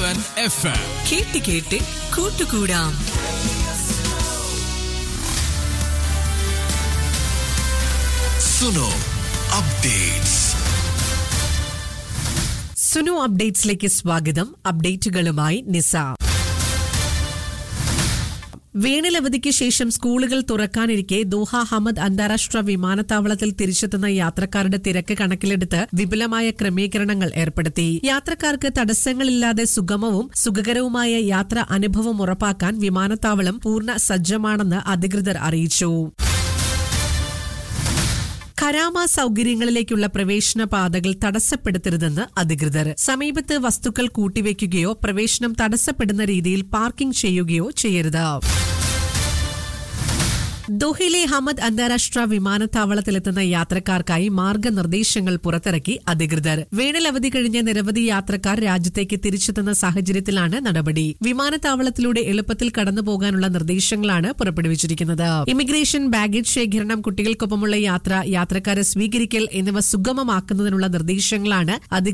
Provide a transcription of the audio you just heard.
seven F M കേട്ട് കേട്ട് കൂട്ടുകൂടാം സുനോ അപ്ഡേറ്റ്സ് സുനു അപ്ഡേറ്റ്സിലേക്ക് സ്വാഗതം അപ്ഡേറ്റുകളുമായി നിസ വേനലവധിക്ക് ശേഷം സ്കൂളുകൾ തുറക്കാനിരിക്കെ ദോഹ ഹമദ് അന്താരാഷ്ട്ര വിമാനത്താവളത്തിൽ തിരിച്ചെത്തുന്ന യാത്രക്കാരുടെ തിരക്ക് കണക്കിലെടുത്ത് വിപുലമായ ക്രമീകരണങ്ങൾ ഏർപ്പെടുത്തി യാത്രക്കാർക്ക് തടസ്സങ്ങളില്ലാതെ സുഗമവും സുഖകരവുമായ യാത്ര അനുഭവം ഉറപ്പാക്കാൻ വിമാനത്താവളം പൂർണ്ണ സജ്ജമാണെന്ന് അധികൃതർ അറിയിച്ചു ഖരാമ സൗകര്യങ്ങളിലേക്കുള്ള പ്രവേശന പാതകൾ തടസ്സപ്പെടുത്തരുതെന്ന് അധികൃതർ സമീപത്ത് വസ്തുക്കൾ കൂട്ടിവെക്കുകയോ പ്രവേശനം തടസ്സപ്പെടുന്ന രീതിയിൽ പാർക്കിംഗ് ചെയ്യുകയോ ചെയ്യരുത് ദോഹയിലെ ഹമദ് അന്താരാഷ്ട്ര വിമാനത്താവളത്തിലെത്തുന്ന യാത്രക്കാർക്കായി മാർഗനിർദ്ദേശങ്ങൾ പുറത്തിറക്കി അധികൃതർ വേനലവധി കഴിഞ്ഞ നിരവധി യാത്രക്കാർ രാജ്യത്തേക്ക് തിരിച്ചെത്തുന്ന സാഹചര്യത്തിലാണ് നടപടി വിമാനത്താവളത്തിലൂടെ എളുപ്പത്തിൽ കടന്നുപോകാനുള്ള നിർദ്ദേശങ്ങളാണ് പുറപ്പെടുവിച്ചിരിക്കുന്നത് ഇമിഗ്രേഷൻ ബാഗേജ് ശേഖരണം കുട്ടികൾക്കൊപ്പമുള്ള യാത്ര യാത്രക്കാരെ സ്വീകരിക്കൽ എന്നിവ സുഗമമാക്കുന്നതിനുള്ള നിർദ്ദേശങ്ങളാണ് അധികൃതർ